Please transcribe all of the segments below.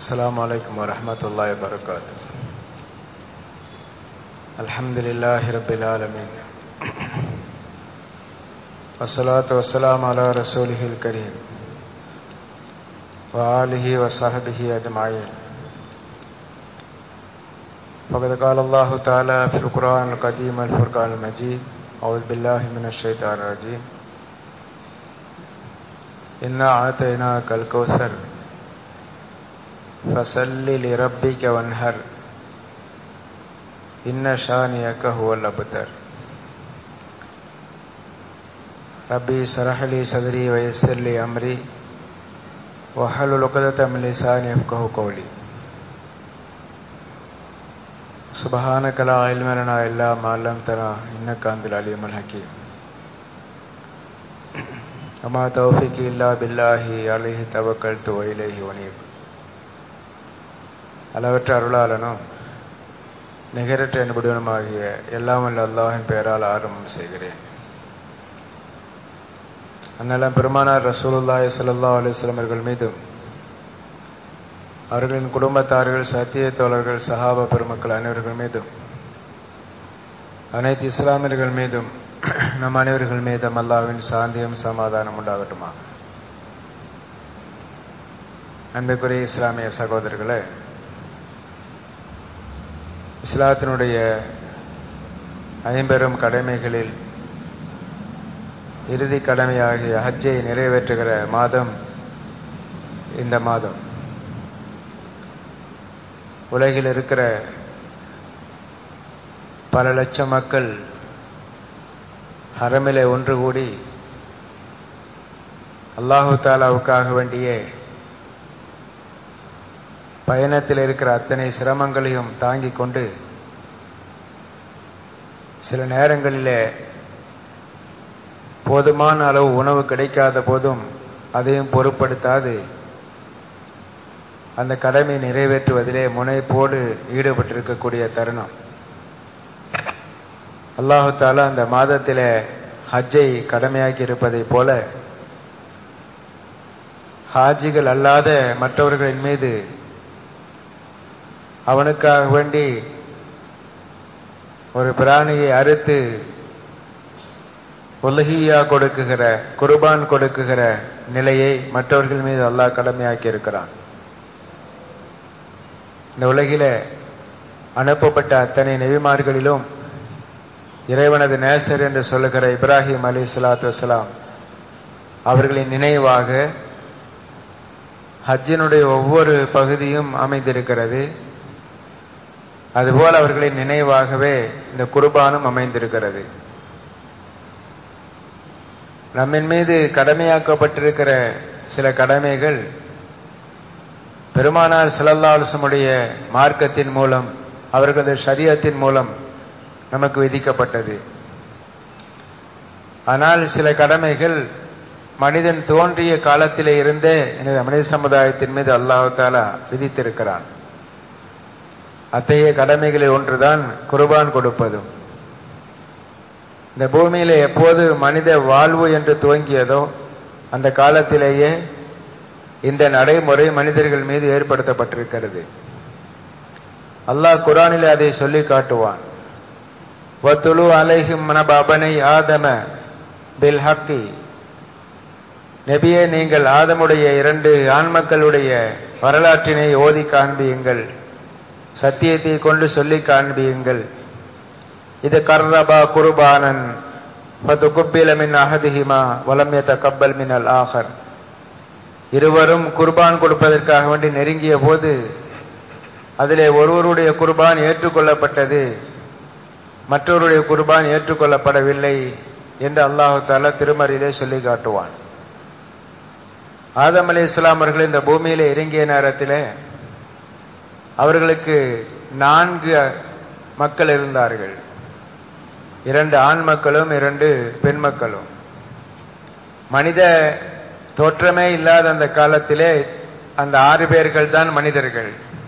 السلام عليكم ورحمة الله وبركاته الحمد لله رب العالمين والصلاة والسلام على رسوله الكريم وآله وصحبه أجمعين فقد قال الله تعالى في القرآن القديم الفرقان المجيد أعوذ بالله من الشيطان الرجيم إنا أعطيناك الكوثر فصل لربك وانهر إن شانئك هو الأبتر ربي اشرح لي صدري ويسر لي أمري واحلل عقدة من لساني يفقهوا قولي سبحانك لا علم لنا إلا ما علمتنا إنك أنت العليم الحكيم وما توفيقي إلا بالله عليه توكلت وإليه ونيب அளவற்ற அருளாளனும் நிகரற்ற என்புடனுமாகிய எல்லாம் வல்ல அல்லாஹின் பெயரால் ஆரம்பம் செய்கிறேன் அந்நலம் பெருமானார் ரசூலுல்லாஹி ஸல்லல்லாஹு அலைஹி வஸல்லம் அவர்கள் மீதும் அவர்களின் குடும்பத்தார்கள் சத்திய தோழர்கள் சஹாபா பெருமக்கள் அனைவர்கள் மீதும் அனைத்து இஸ்லாமியர்கள் மீதும் நம் அனைவர்கள் மீதும் அல்லாவின் சாந்தியம் சமாதானம் உண்டாகட்டுமா அன்புக்குரிய இஸ்லாமிய சகோதரர்களே இஸ்லாத்தினுடைய ஐம்பெரும் கடமைகளில் இறுதி கடமையாகிய ஹஜ்ஜை நிறைவேற்றுகிற மாதம் இந்த மாதம் உலகில் இருக்கிற பல லட்சம் மக்கள் ஹரமிலே ஒன்று கூடி அல்லாஹு தாலாவுக்காக வேண்டிய பயணத்தில் இருக்கிற அத்தனை சிரமங்களையும் தாங்கிக் கொண்டு சில நேரங்களிலே போதுமான அளவு உணவு கிடைக்காத போதும் அதையும் பொருட்படுத்தாது அந்த கடமை நிறைவேற்றுவதிலே முனைப்போடு ஈடுபட்டிருக்கக்கூடிய தருணம் அல்லாஹு தாலா அந்த மாதத்திலே ஹஜ்ஜை கடமையாக்கி இருப்பதைப் போல ஹாஜிகள் அல்லாத மற்றவர்களின் மீது அவனுக்காக வேண்டி ஒரு பிராணியை அறுத்து உலகியா கொடுக்குகிற குர்பான் கொடுக்குகிற நிலையை மற்றவர்கள் மீது அல்லாஹ் கடமையாக்கி இருக்கிறான் இந்த உலகில அனுப்பப்பட்ட அத்தனை நெவிமார்களிலும் இறைவனது நேசர் என்று சொல்லுகிற இப்ராஹிம் அலி சலாத்து வசலாம் அவர்களின் நினைவாக ஹஜ்ஜினுடைய ஒவ்வொரு பகுதியும் அமைந்திருக்கிறது அதுபோல் அவர்களின் நினைவாகவே இந்த குர்பானும் அமைந்திருக்கிறது நம்மின் மீது கடமையாக்கப்பட்டிருக்கிற சில கடமைகள் பெருமானார் சிலல்லாலுசமுடைய மார்க்கத்தின் மூலம் அவர்களது சரியத்தின் மூலம் நமக்கு விதிக்கப்பட்டது ஆனால் சில கடமைகள் மனிதன் தோன்றிய காலத்திலே இருந்தே எனது மனித சமுதாயத்தின் மீது அல்லாஹு தாலா விதித்திருக்கிறான் அத்தகைய கடமைகளில் ஒன்றுதான் குர்பான் கொடுப்பதும் இந்த பூமியில எப்போது மனித வாழ்வு என்று துவங்கியதோ அந்த காலத்திலேயே இந்த நடைமுறை மனிதர்கள் மீது ஏற்படுத்தப்பட்டிருக்கிறது அல்லாஹ் குரானில் அதை சொல்லி காட்டுவான் வத்துலு அலைஹிம் மனபாபனை ஆதம பில் ஹக்கி நெபியே நீங்கள் ஆதமுடைய இரண்டு ஆண்மக்களுடைய வரலாற்றினை ஓதி காண்பியுங்கள் சத்தியத்தை கொண்டு சொல்லி காண்பியுங்கள் இது கர்ரபா குருபானன் ஃபதுகுப்பில மின் அஹதிஹிமா வலம் கப்பல் மின் அல் ஆஹர் இருவரும் குர்பான் கொடுப்பதற்காக வேண்டி நெருங்கிய போது அதிலே ஒருவருடைய குர்பான் ஏற்றுக்கொள்ளப்பட்டது மற்றவருடைய குர்பான் ஏற்றுக்கொள்ளப்படவில்லை என்று அல்லாஹு தாலா திருமறையிலே சொல்லி காட்டுவான் ஆதம் அலி இஸ்லாம் அவர்கள் இந்த பூமியில இறங்கிய நேரத்தில் அவர்களுக்கு நான்கு மக்கள் இருந்தார்கள் இரண்டு ஆண் மக்களும் இரண்டு பெண் மக்களும் மனித தோற்றமே இல்லாத அந்த காலத்திலே அந்த ஆறு பேர்கள் தான் மனிதர்கள்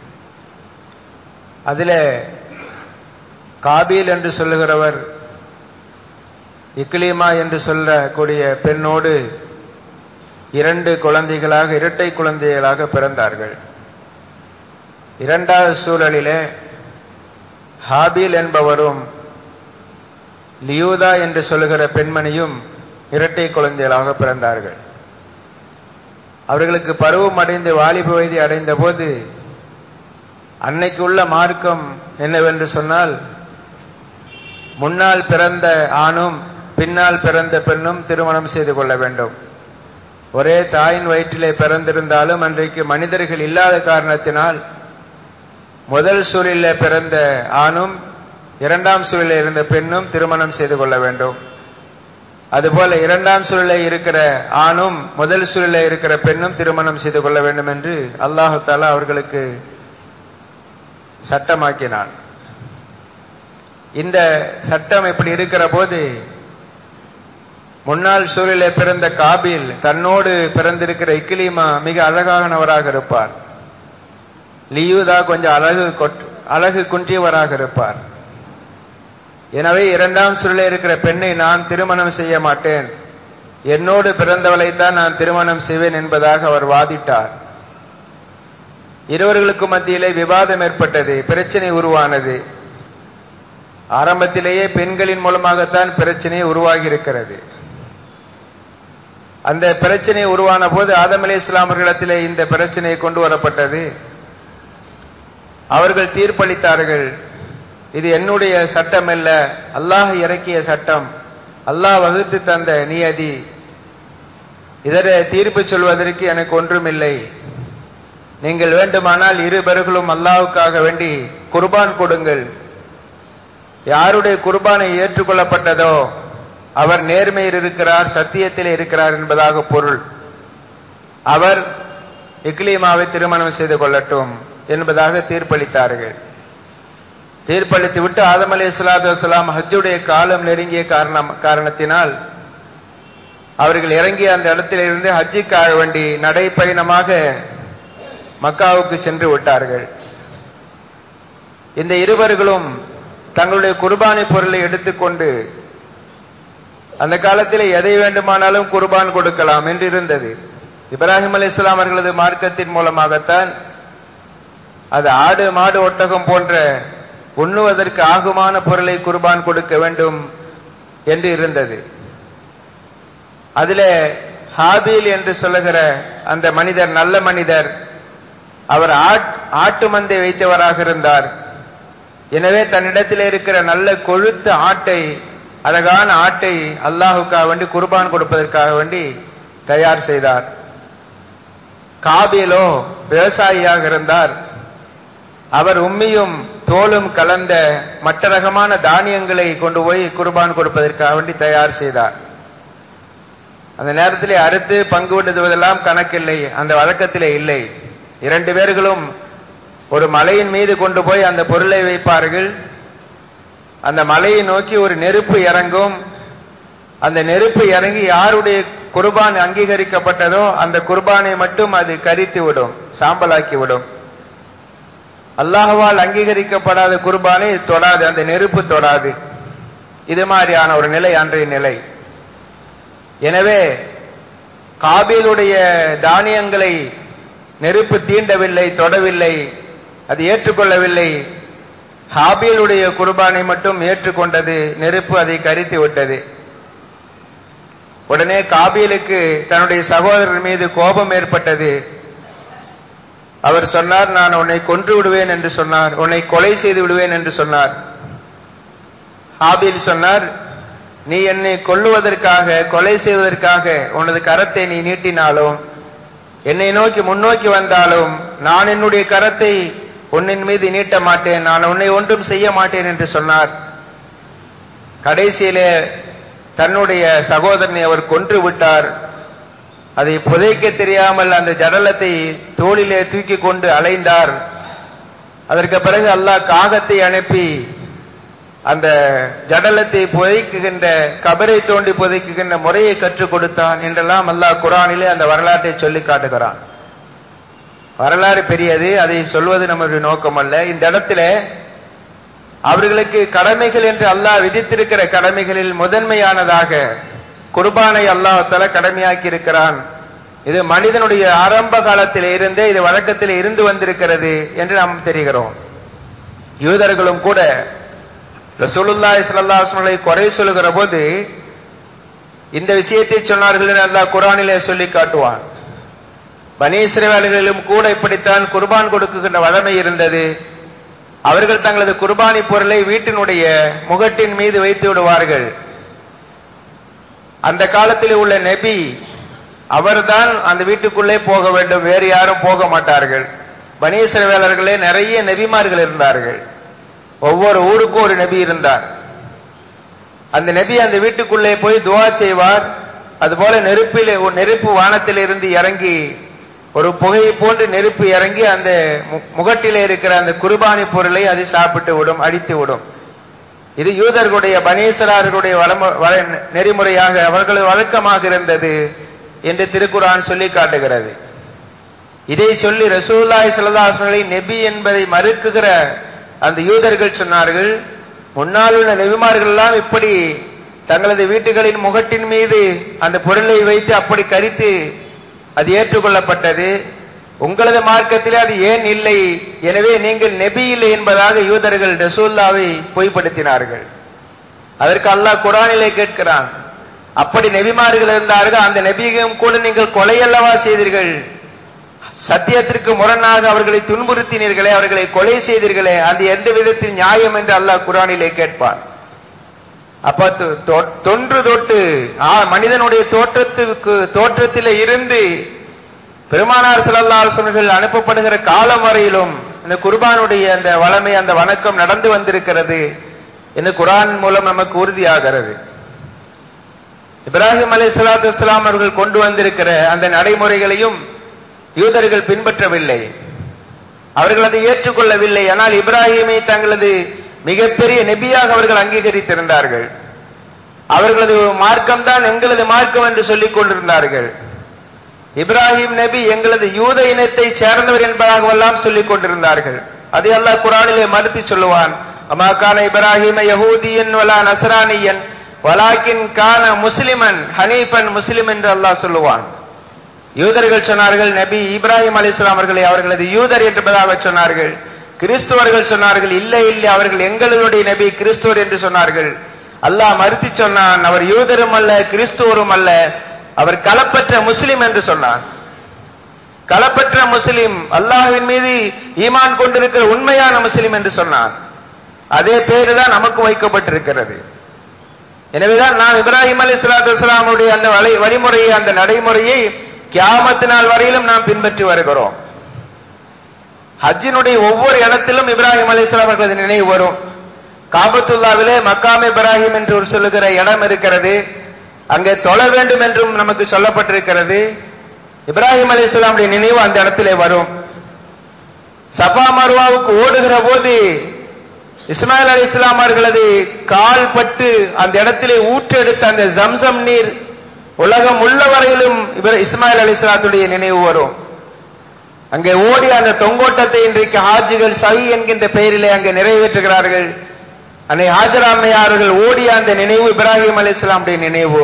அதில் காபீல் என்று சொல்லுகிறவர் இக்லிமா என்று சொல்லக்கூடிய பெண்ணோடு இரண்டு குழந்தைகளாக இரட்டை குழந்தைகளாக பிறந்தார்கள் இரண்டாவது சூழலிலே ஹாபீல் என்பவரும் லியூதா என்று சொல்லுகிற பெண்மணியும் இரட்டை குழந்தைகளாக பிறந்தார்கள் அவர்களுக்கு பருவம் அடைந்து வாலிப வயதை அடைந்த போது அன்னைக்கு உள்ள மார்க்கம் என்னவென்று சொன்னால் முன்னால் பிறந்த ஆணும் பின்னால் பிறந்த பெண்ணும் திருமணம் செய்து கொள்ள வேண்டும் ஒரே தாயின் வயிற்றிலே பிறந்திருந்தாலும் அன்றைக்கு மனிதர்கள் இல்லாத காரணத்தினால் முதல் சூழலில் பிறந்த ஆணும் இரண்டாம் சூழலில் இருந்த பெண்ணும் திருமணம் செய்து கொள்ள வேண்டும் அதுபோல இரண்டாம் சூழலில் இருக்கிற ஆணும் முதல் சூழலில் இருக்கிற பெண்ணும் திருமணம் செய்து கொள்ள வேண்டும் என்று அல்லாஹு தாலா அவர்களுக்கு சட்டமாக்கினான் இந்த சட்டம் இப்படி இருக்கிற போது முன்னாள் சூழலிலே பிறந்த காபில் தன்னோடு பிறந்திருக்கிற இக்கிலிமா மிக அழகானவராக இருப்பார் லியூதா கொஞ்சம் அழகு அழகு குன்றியவராக இருப்பார் எனவே இரண்டாம் சுருளில் இருக்கிற பெண்ணை நான் திருமணம் செய்ய மாட்டேன் என்னோடு பிறந்தவளைத்தான் நான் திருமணம் செய்வேன் என்பதாக அவர் வாதிட்டார் இருவர்களுக்கு மத்தியிலே விவாதம் ஏற்பட்டது பிரச்சனை உருவானது ஆரம்பத்திலேயே பெண்களின் மூலமாகத்தான் பிரச்சனை உருவாகி இருக்கிறது அந்த பிரச்சனை உருவான போது ஆதம் அலி இஸ்லாமர்களிடத்திலே இந்த பிரச்சனை கொண்டு வரப்பட்டது அவர்கள் தீர்ப்பளித்தார்கள் இது என்னுடைய சட்டம் அல்ல அல்லாஹ் இறக்கிய சட்டம் அல்லாஹ் வகுத்து தந்த நியதி இதர தீர்ப்பு சொல்வதற்கு எனக்கு ஒன்றுமில்லை நீங்கள் வேண்டுமானால் இரு பேர்களும் அல்லாஹுக்காக வேண்டி குர்பான் கொடுங்கள் யாருடைய குர்பானை ஏற்றுக்கொள்ளப்பட்டதோ அவர் நேர்மையில் இருக்கிறார் சத்தியத்தில் இருக்கிறார் என்பதாக பொருள் அவர் இக்லீமாவை திருமணம் செய்து கொள்ளட்டும் என்பதாக தீர்ப்பளித்தார்கள் தீர்ப்பளித்து விட்டு ஆதம் அலி இஸ்லாத்து வலாம் ஹஜ்ஜுடைய காலம் நெருங்கிய காரணம் காரணத்தினால் அவர்கள் இறங்கி அந்த இடத்திலிருந்து ஹஜ்ஜுக்காக வேண்டி நடைப்பயணமாக மக்காவுக்கு சென்று விட்டார்கள் இந்த இருவர்களும் தங்களுடைய குர்பானி பொருளை எடுத்துக்கொண்டு அந்த காலத்தில் எதை வேண்டுமானாலும் குர்பான் கொடுக்கலாம் என்று இருந்தது இப்ராஹிம் அலி இஸ்லாம் அவர்களது மார்க்கத்தின் மூலமாகத்தான் அது ஆடு மாடு ஒட்டகம் போன்ற உண்ணுவதற்கு ஆகுமான பொருளை குர்பான் கொடுக்க வேண்டும் என்று இருந்தது அதிலே ஹாபீல் என்று சொல்லுகிற அந்த மனிதர் நல்ல மனிதர் அவர் ஆட்டு மந்தை வைத்தவராக இருந்தார் எனவே தன்னிடத்தில் இருக்கிற நல்ல கொழுத்த ஆட்டை அழகான ஆட்டை அல்லாஹுக்காக வேண்டி குர்பான் கொடுப்பதற்காக வேண்டி தயார் செய்தார் காபிலோ விவசாயியாக இருந்தார் அவர் உம்மியும் தோலும் கலந்த மற்ற ரகமான தானியங்களை கொண்டு போய் குர்பான் கொடுப்பதற்காக வேண்டி தயார் செய்தார் அந்த நேரத்திலே அறுத்து பங்கு விடுவதெல்லாம் கணக்கில்லை அந்த வழக்கத்திலே இல்லை இரண்டு பேர்களும் ஒரு மலையின் மீது கொண்டு போய் அந்த பொருளை வைப்பார்கள் அந்த மலையை நோக்கி ஒரு நெருப்பு இறங்கும் அந்த நெருப்பு இறங்கி யாருடைய குர்பான் அங்கீகரிக்கப்பட்டதோ அந்த குர்பானை மட்டும் அது கரித்து விடும் சாம்பலாக்கி விடும் அல்லாஹவால் அங்கீகரிக்கப்படாத குர்பானை தொடாது அந்த நெருப்பு தொடாது இது மாதிரியான ஒரு நிலை அன்றைய நிலை எனவே காபிலுடைய தானியங்களை நெருப்பு தீண்டவில்லை தொடவில்லை அது ஏற்றுக்கொள்ளவில்லை ஹாபீலுடைய குர்பானை மட்டும் ஏற்றுக்கொண்டது நெருப்பு அதை கரித்து விட்டது உடனே காபீலுக்கு தன்னுடைய சகோதரர் மீது கோபம் ஏற்பட்டது அவர் சொன்னார் நான் உன்னை கொன்று விடுவேன் என்று சொன்னார் உன்னை கொலை செய்து விடுவேன் என்று சொன்னார் ஹாபீல் சொன்னார் நீ என்னை கொல்லுவதற்காக கொலை செய்வதற்காக உனது கரத்தை நீ நீட்டினாலும் என்னை நோக்கி முன்னோக்கி வந்தாலும் நான் என்னுடைய கரத்தை உன்னின் மீது நீட்ட மாட்டேன் நான் உன்னை ஒன்றும் செய்ய மாட்டேன் என்று சொன்னார் கடைசியிலே தன்னுடைய சகோதரனை அவர் கொன்று விட்டார் அதை புதைக்க தெரியாமல் அந்த ஜடலத்தை தோளிலே தூக்கி கொண்டு அலைந்தார் அதற்கு பிறகு அல்லாஹ் காகத்தை அனுப்பி அந்த ஜடலத்தை புதைக்குகின்ற கபரை தோண்டி புதைக்குகின்ற முறையை கற்றுக் கொடுத்தான் என்றெல்லாம் அல்லாஹ் குரானிலே அந்த வரலாற்றை சொல்லி காட்டுகிறான் வரலாறு பெரியது அதை சொல்வது நம்முடைய நோக்கம் அல்ல இந்த இடத்துல அவர்களுக்கு கடமைகள் என்று அல்லாஹ் விதித்திருக்கிற கடமைகளில் முதன்மையானதாக குர்பானை அல்லாஹால கடமையாக்கி இருக்கிறான் இது மனிதனுடைய ஆரம்ப காலத்தில் இருந்தே இது வழக்கத்தில் இருந்து வந்திருக்கிறது என்று நாம் தெரிகிறோம் யூதர்களும் கூட ரசூலுல்லாஹி ஸல்லல்லாஹு அலைஹி வஸல்லம் குறை சொல்லுகிற போது இந்த விஷயத்தை சொன்னார்கள் என்று அல்லாஹ் குர்ஆனிலே சொல்லி காட்டுவான் பனி இஸ்ரவேலர்களிலும் கூட இப்படித்தான் குர்பான் கொடுக்குகின்ற வழமை இருந்தது அவர்கள் தங்களது குர்பானி பொருளை வீட்டினுடைய முகட்டின் மீது வைத்து விடுவார்கள் அந்த காலத்தில் உள்ள நபி அவர்தான் அந்த வீட்டுக்குள்ளே போக வேண்டும் வேறு யாரும் போக மாட்டார்கள் பனீஸ்வரவேலர்களே நிறைய நபிமார்கள் இருந்தார்கள் ஒவ்வொரு ஊருக்கும் ஒரு நபி இருந்தார் அந்த நபி அந்த வீட்டுக்குள்ளே போய் துவா செய்வார் அதுபோல நெருப்பில் நெருப்பு வானத்தில் இருந்து இறங்கி ஒரு புகையை போன்று நெருப்பு இறங்கி அந்த மு- முகட்டிலே இருக்கிற அந்த குர்பானி பொருளை அது சாப்பிட்டு விடும் அடித்து விடும் இது யூதர்களுடைய பனீசரார்களுடைய வளம- வள- நெறிமுறையாக அவர்களது வழக்கமாக இருந்தது என்று திருக்குரான் சொல்லி காட்டுகிறது இதை சொல்லி ரசூலுல்லாஹி ஸல்லல்லாஹு அலைஹி வஸல்லம் நபி என்பதை மறுக்குகிற அந்த யூதர்கள் சொன்னார்கள் முன்னால் உள்ள நபிமார்கள் எல்லாம் இப்படி தங்களது வீட்டுகளின் முகட்டின் மீது அந்த பொருளை வைத்து அப்படி கரித்து அது ஏற்றுக்கொள்ளப்பட்டது உங்களது மார்க்கத்திலே அது ஏன் இல்லை எனவே நீங்கள் நபி இல்லை என்பதாக யூதர்கள் ரசூல்லாவை பொய்ப்படுத்தினார்கள் அதற்கு அல்லாஹ் குரானிலே கேட்கிறான் அப்படி நபிமார்கள் இருந்தார்கள் அந்த நபியையும் கூட நீங்கள் கொலையல்லவா செய்தீர்கள் சத்தியத்திற்கு முரணாக அவர்களை துன்புறுத்தினீர்களே அவர்களை கொலை செய்தீர்களே அது எந்த விதத்தில் நியாயம் என்று அல்லாஹ் குரானிலே கேட்பான் அப்ப தொ- தொ- தொன்று தொட்டு ஆ, மனிதனுடைய தோற்றத்துக்கு தோற்றத்திலே இருந்து பெருமானார் ஸல்லல்லாஹு அலைஹி வஸல்லம் அனுப்பப்படுகிற காலம் வரையிலும் இந்த குர்பானுடைய அந்த வளமை அந்த வணக்கம் நடந்து வந்திருக்கிறது என்று குர்ஆன் மூலம் நமக்கு உறுதியாகிறது இப்ராஹிம் அலைஹிஸ்ஸலாத்து வஸ்ஸலாம் அவர்கள் கொண்டு வந்திருக்கிற அந்த நடைமுறைகளையும் யூதர்கள் பின்பற்றவில்லை அவர்கள் அதை ஏற்றுக்கொள்ளவில்லை ஆனால் இப்ராஹிமை தங்களது மிகப்பெரிய நபியாக அவர்கள் அங்கீகரித்திருந்தார்கள் அவர்களது மார்க்கம்தான் எங்களது மார்க்கம் என்று சொல்லிக் கொண்டிருந்தார்கள் இப்ராஹிம் நபி எங்களது யூத இனத்தை சேர்ந்தவர் என்பதாகவெல்லாம் சொல்லிக் கொண்டிருந்தார்கள் அதை அல்லாஹ் குரானிலே மறுத்து சொல்லுவான் அமா கான இப்ராஹிம யஹூதியன் வலா நஸ்ரானியன் வலாக்கின் கான முஸ்லிமன் ஹனீஃபன் முஸ்லிம் என்று அல்லாஹ் சொல்லுவான் யூதர்கள் சொன்னார்கள் நபி இப்ராஹிம் அலிஸ்லாம் அவர்களை அவர்களது யூதர் என்பதாக சொன்னார்கள் கிறிஸ்துவர்கள் சொன்னார்கள் இல்லை இல்லை அவர்கள் எங்களுடைய நபி கிறிஸ்துவர் என்று சொன்னார்கள் அல்லாஹ் மறுத்து சொன்னான் அவர் யூதரும் அல்ல கிறிஸ்துவரும் அல்ல அவர் களப்பற்ற முஸ்லிம் என்று சொன்னான் களப்பற்ற முஸ்லிம் அல்லாஹ்வின் மீது ஈமான் கொண்டிருக்கிற உண்மையான முஸ்லிம் என்று சொன்னான் அதே பேரு தான் நமக்கு வைக்கப்பட்டிருக்கிறது எனவேதான் நாம் இப்ராஹிம் அலி சலாத்து வஸ்லாமுடைய அந்த வழி- வழிமுறையை அந்த நடைமுறையை கியாமத்து நாள் வரையிலும் நாம் பின்பற்றி வருகிறோம் ஹஜ்ஜினுடைய ஒவ்வொரு இடத்திலும் இப்ராஹிம் அலிஸ்லாம் அவர்களது நினைவு வரும் காபத்துல்லாவிலே மக்காம் இப்ராஹிம் என்று ஒரு சொல்லுகிற இடம் இருக்கிறது அங்கே தொழ வேண்டும் என்றும் நமக்கு சொல்லப்பட்டிருக்கிறது இப்ராஹிம் அலிஸ்லாமுடைய நினைவு அந்த இடத்திலே வரும் சஃபா மருவாவுக்கு ஓடுகிற போது இஸ்மாயில் அலி இஸ்லாம் அவர்களது கால் பட்டு அந்த இடத்திலே ஊற்றெடுத்த அந்த ஜம்சம் நீர் உலகம் உள்ள வரையிலும் இவர் இஸ்மாயில் அலி இஸ்லாத்துடைய நினைவு வரும் அங்கே ஓடி அந்த தொங்கோட்டத்தை இன்றைக்கு ஹாஜிகள் சஹி என்கின்ற பெயரிலே அங்கே நிறைவேற்றுகிறார்கள் அன்னை ஹாஜராமையார்கள் ஓடிய அந்த நினைவு இப்ராஹிம் அலி இஸ்லாமுடைய நினைவு